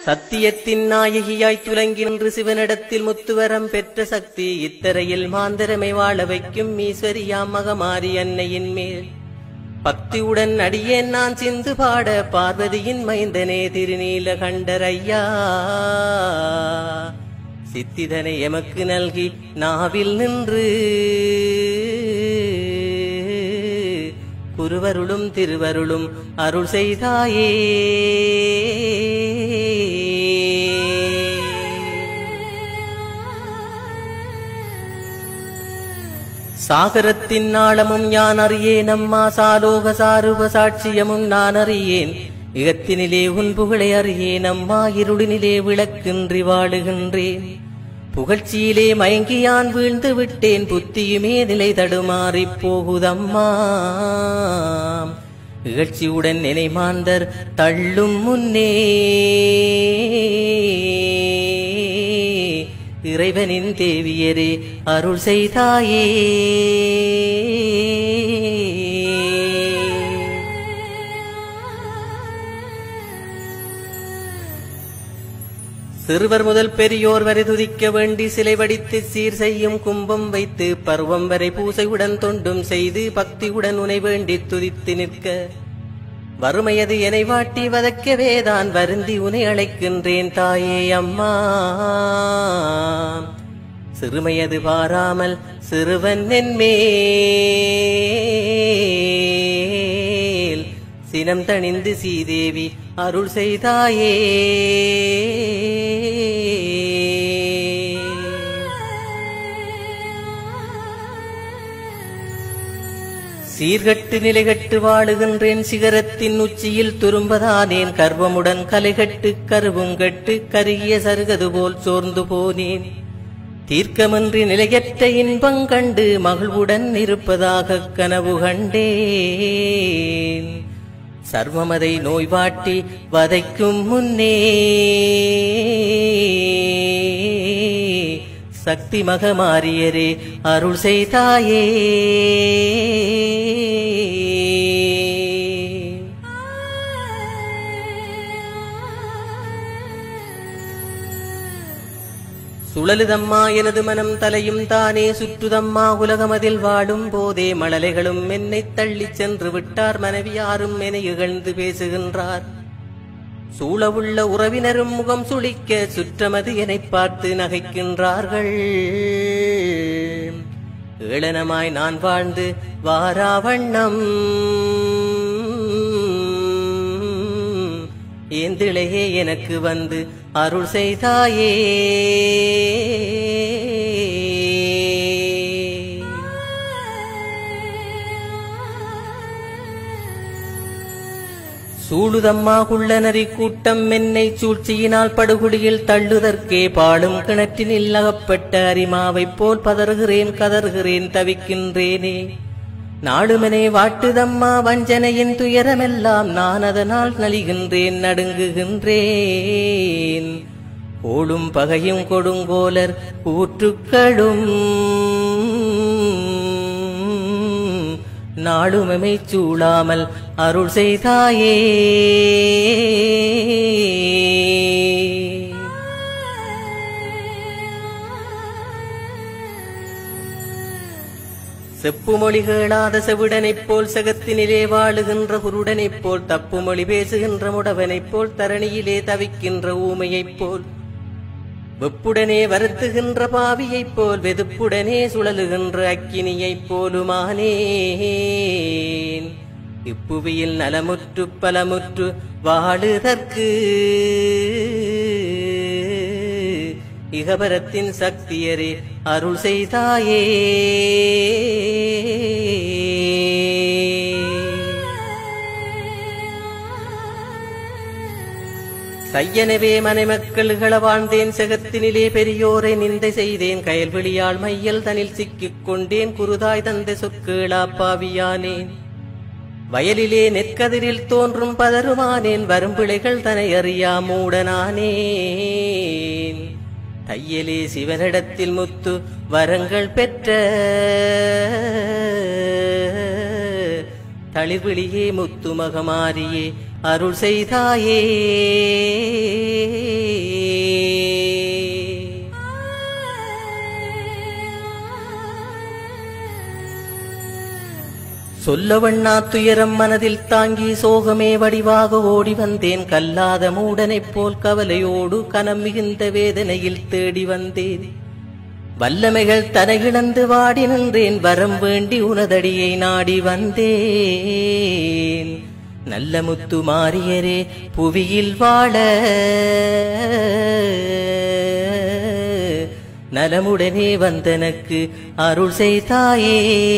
சத்தியத்தின் நாயகியாய் துலங்கி நின்று சிவனிடத்தில் முத்துவரம் பெற்ற சக்தி இத்தரையில் மாந்தரமை வாழ வைக்கும் ஈஸ்வரியாம் மகமாரி அன்னையின் மேல் பக்தியுடன் அடியேன் நான் சிந்து பாட பார்வதியின் மைந்தனே திருநீல கண்டரையா சித்திதனை எமக்கு நல்கி நாவில் நின்று குருவருளும் திருவருளும் அருள் செய்தாயே சாகரத்தின் நாளமும் யான் அறியேன் அம்மா சாலோக சாருப சாட்சியமும் நான் அறியேன் இகத்தினிலே உன் புகழை அறியேன் அம்மா இருளினிலே விளக்கின்றி வாழுகின்றேன் புகழ்ச்சியிலே மயங்கி யான் வீழ்ந்து விட்டேன் புத்தியுமே நிலை தடுமாறிப் போகுதம்மா இகழ்ச்சியுடன் நினை மாந்தர் தள்ளும் முன்னே இறைவனின் தேவியரே அருள் செய்தாயே சிறுவர் முதல் பெரியோர் வரை துதிக்க வேண்டி சிலை வடித்து சீர் செய்யும் கும்பம் வைத்து பருவம் வரை பூசையுடன் தொண்டும் செய்து பக்தியுடன் உனை வேண்டி துதித்து நிற்க வறுமையது என்னை வாட்டி வதக்கவே தான் வருந்தி உனை அழைக்கின்றேன் தாயே அம்மா சிறுமையது பாராமல் சிறுவன் என்மேல் சினம் தணிந்து சீதேவி அருள் செய்தாயே சீர்கட்டு நிலைகட்டு வாழுகின்றேன் சிகரத்தின் உச்சியில் துரும்பதானேன் கர்வமுடன் கலைகட்டு கருவும் கட்டு கருகிய சருகது போல் சோர்ந்து போனேன் தீர்க்கமின்றி நிலையற்ற இன்பங் கண்டு மகிழ்வுடன் இருப்பதாக கனவு கண்டேன் சர்வமதை நோய்வாட்டி வதைக்கும் முன்னே சக்தி மகமாரியரே அருள் செய்தாயே சுழலுதம்மா எனது மனம் தலையும் தானே சுற்றுதம்மா உலகமதில் வாடும் போதே மழலைகளும் என்னை தள்ளிச் சென்று விட்டார் மனைவி யாரும் என இகழ்ந்து பேசுகின்றார் சூழவுள்ள உறவினரும் முகம் சுளிக்க சுற்றமது என்னைப் பார்த்து நகைக்கின்றார்கள் ஏளனமாய் நான் வாழ்ந்து வாராவண்ணம் ஏந்திழையே எனக்கு வந்து அருள் செய்தாயே சூழுதம்மா குள்ளனரி கூட்டம் என்னை சூழ்ச்சியினால் படுகுடியில் தள்ளுதற்கே பாடும் கிணற்றினில் அகப்பட்ட அரிமாவைப் போல் பதறுகிறேன் கதறுகிறேன் தவிக்கின்றேனே நாடுமனே வாட்டுதம்மா வஞ்சனையின் துயரமெல்லாம் நான் அதனால் நலிகின்றேன் நடுங்குகின்றேன் ஓடும் பகையும் கொடுங்கோலர் கூற்றுக்களும் நாடுமமை சூழாமல் அருள் செய்தாயே செப்பு மொழி கேளாத செவிடனைப் போல் சகத்தினிலே வாழுகின்ற குருடனைப் போல் தப்பு மொழி பேசுகின்ற முடவனைப் போல் தரணியிலே தவிக்கின்ற ஊமையைப் போல் வெப்புடனே வருத்துகின்ற பாவியைப் போல் வெதுப்புடனே சுழலுகின்ற அக்கினியைப் போலுமானேன் இப்புவியில் நலமுற்று பலமுற்று வாழுதற்கு இகபரத்தின் சக்தியரே அருள் செய்தாயே சையனவே மனைமக்கள்கள வாழ்ந்தேன் செகத்தினிலே பெரியோரை நிந்தை செய்தேன் கயல்வெளியால் மையல் தனில் சிக்கிக் கொண்டேன் குருதாய் தந்த சொற்கேளா பாவியானேன் வயலிலே நெற்கதிரில் தோன்றும் பதறுமானேன் வரும்பிழைகள் தனை அறியா மூடனானேன் தையலே சிவனிடத்தில் முத்து வரங்கள் பெற்ற தளிர்விழியே முத்து மகமாரியே அருள் செய்தாயே சொல்லவண்ணா துயரம் மனதில் தாங்கி சோகமே வடிவாக ஓடி வந்தேன் கல்லாத மூடனைப் போல் கவலையோடு கனம் மிகுந்த வேதனையில் தேடி வந்தேன் வல்லமைகள் தனையிழந்து வாடி நின்றேன் வரம் வேண்டி உனதடியை நாடி வந்தேன் நல்ல முத்து மாறியரே புவியில் வாழ நலமுடனே வந்தனக்கு அருள் செய்தாயே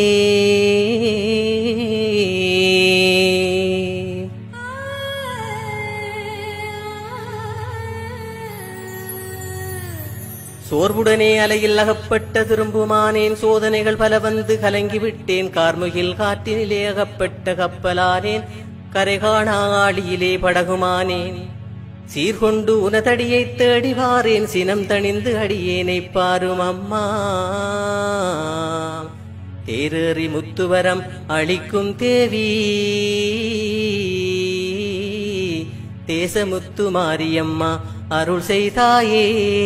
சோர்வுடனே அலையில் அகப்பட்ட திரும்புமானேன் சோதனைகள் பல வந்து கலங்கி விட்டேன் கார்முகில் காற்றினிலே அகப்பட்ட கப்பலானேன் கரை காணா ஆழியிலே படகுமானேன் சீர்கொண்டு உனதடியைத் தேடி வாரேன் சினம் தணிந்து அடியேனைப் பாரும் அம்மா தேரேறி முத்துவரம் அளிக்கும் தேவி தேசமுத்து மாரியம்மா அருள் செய்தாயே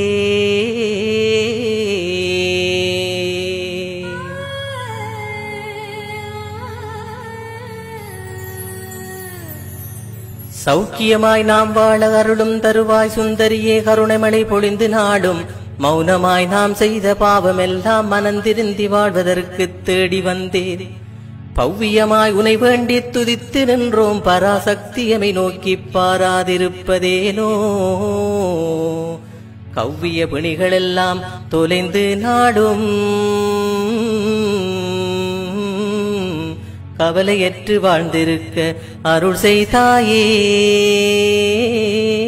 சௌக்கியமாய் நாம் வாழ அருளும் தருவாய் சுந்தரியே கருணைமழை பொழிந்து நாடும் மௌனமாய் நாம் செய்த பாவமெல்லாம் மனந்திருந்தி வாழ்வதற்கு தேடி வந்தேன் பவ்வியமாய் உனை வேண்டி துதித்து நின்றோம் பராசக்தியமை நோக்கி பாராதிருப்பதேனோ கவ்விய பிணிகளெல்லாம் தொலைந்து நாடும் கவலையற்று வாழ்ந்திருக்க அருள் செய்தாயே